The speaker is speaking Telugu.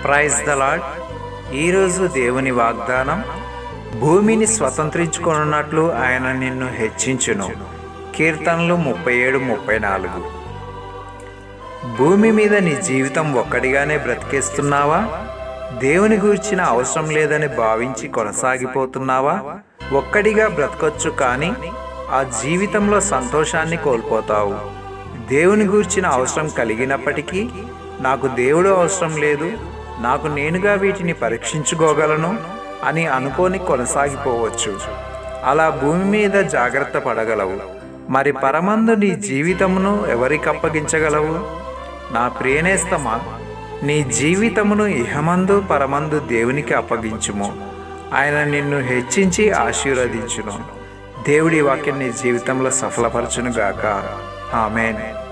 ప్రైజ్ ద లాడ్ ఈరోజు దేవుని వాగ్దానం భూమిని స్వతంత్రించుకొనున్నట్లు ఆయన నిన్ను హెచ్చించును కీర్తనలు ముప్పై ఏడు ముప్పై నాలుగు భూమి మీద నీ జీవితం ఒక్కడిగానే బ్రతికేస్తున్నావా దేవుని గురించిన అవసరం లేదని భావించి కొనసాగిపోతున్నావా ఒక్కడిగా బ్రతకొచ్చు కానీ ఆ జీవితంలో సంతోషాన్ని కోల్పోతావు దేవుని గూర్చిన అవసరం కలిగినప్పటికీ నాకు దేవుడు అవసరం లేదు నాకు నేనుగా వీటిని పరీక్షించుకోగలను అని అనుకోని కొనసాగిపోవచ్చు అలా భూమి మీద జాగ్రత్త పడగలవు మరి పరమందు నీ జీవితమును ఎవరికి అప్పగించగలవు నా ప్రియనేస్తమా నీ జీవితమును ఇహమందు పరమందు దేవునికి అప్పగించుము ఆయన నిన్ను హెచ్చించి ఆశీర్వదించును దేవుడి వాక్యం నీ జీవితంలో సఫలపరచునుగాక ఆమెన్